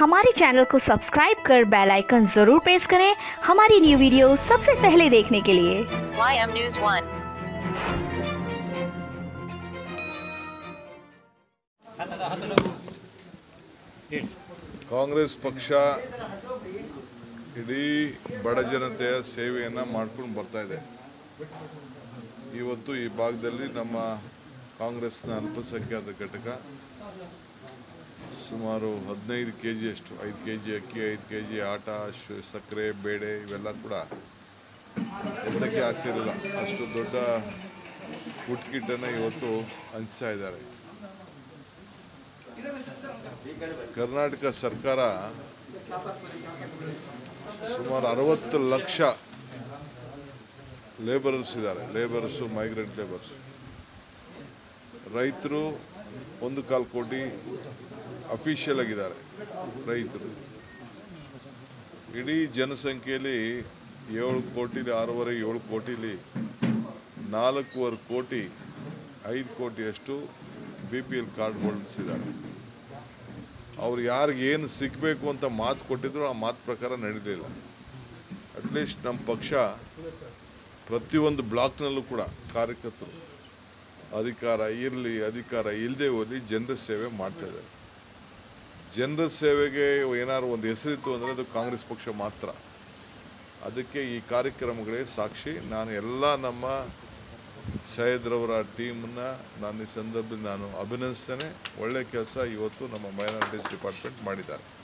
हमारे चैनल को सब्सक्राइब कर बेल आइकन जरूर प्रेस करें हमारी न्यू वीडियो सबसे पहले देखने के लिए YM News 1. ಕಾಂಗ್ರೆಸ್ ಪಕ್ಷ ಇಡೀ ಬಡ ಜನತೆಯ ಸೇವೆಯನ್ನು ಮಾಡ್ಕೊಂಡು ಬರ್ತಾ ಇದೆ ಇವತ್ತು ಈ ಭಾಗದಲ್ಲಿ ನಮ್ಮ ಕಾಂಗ್ರೆಸ್ನ ಅಲ್ಪಸಂಖ್ಯಾತ ಘಟಕ ಸುಮಾರು ಹದಿನೈದು ಕೆ ಜಿಯಷ್ಟು ಐದು ಕೆ ಜಿ ಅಕ್ಕಿ ಐದು ಕೆ ಜಿ ಆಟ ಶು- ಸಕ್ಕರೆ ಬೇಳೆ ಇವೆಲ್ಲ ಕೂಡ ಎದ್ದಕ್ಕೆ ಆಗ್ತಿರಲಿಲ್ಲ ಅಷ್ಟು ದೊಡ್ಡ ಫುಡ್ ಕಿಟ್ಟನ್ನು ಇವತ್ತು ಹಂಚ್ತಾ ಇದ್ದಾರೆ ಕರ್ನಾಟಕ ಸರ್ಕಾರ ಸುಮಾರು ಅರವತ್ತು ಲಕ್ಷ ಲೇಬರರ್ಸ್ ಇದ್ದಾರೆ ಲೇಬರ್ಸು ಮೈಗ್ರೆಂಟ್ ಲೇಬರ್ಸ್ ರೈತರು ಒಂದು ಕಾಲು ಕೋಟಿ ಅಫಿಷಿಯಲ್ ಆಗಿದ್ದಾರೆ ರೈತರು ಇಡೀ ಜನಸಂಖ್ಯೆಯಲ್ಲಿ ಏಳು ಕೋಟಿಲಿ ಆರೂವರೆ ಏಳು ಕೋಟಿಲಿ ನಾಲ್ಕೂವರೆ ಕೋಟಿ ಐದು ಕೋಟಿಯಷ್ಟು B P L card holders ಇದ್ದಾರೆ ಅವ್ರು ಯಾರಿಗೆ ಏನು ಸಿಗಬೇಕು ಅಂತ ಮಾತು ಕೊಟ್ಟಿದ್ರು ಆ ಮಾತು ಪ್ರಕಾರ ನಡೀಲಿಲ್ಲ ಅಟ್ಲೀಸ್ಟ್ ನಮ್ಮ ಪಕ್ಷ ಪ್ರತಿಯೊಂದು ಬ್ಲಾಕ್ನಲ್ಲೂ ಕೂಡ ಕಾರ್ಯಕರ್ತರು ಅಧಿಕಾರ ಇರಲಿ ಅಧಿಕಾರ ಇಲ್ಲದೆ ಹೋಗಲಿ ಜನರ ಸೇವೆ ಮಾಡ್ತಾ ಇದ್ದಾರೆ ಜನರ ಸೇವೆಗೆ ಏನಾದ್ರು ಒಂದು ಹೆಸರಿತ್ತು ಅಂದರೆ ಅದು ಕಾಂಗ್ರೆಸ್ ಪಕ್ಷ ಮಾತ್ರ ಅದಕ್ಕೆ ಈ ಕಾರ್ಯಕ್ರಮಗಳೇ ಸಾಕ್ಷಿ ನಾನು ಎಲ್ಲ ನಮ್ಮ ಸೈಯದ್ರವರ ಟೀಮನ್ನ ನಾನು ಈ ಸಂದರ್ಭದಲ್ಲಿ ನಾನು ಅಭಿನಂದಿಸ್ತೇನೆ ಒಳ್ಳೆ ಕೆಲಸ ಇವತ್ತು ನಮ್ಮ ಮೈನಾರಿಟೀಸ್ ಡಿಪಾರ್ಟ್ಮೆಂಟ್ ಮಾಡಿದ್ದಾರೆ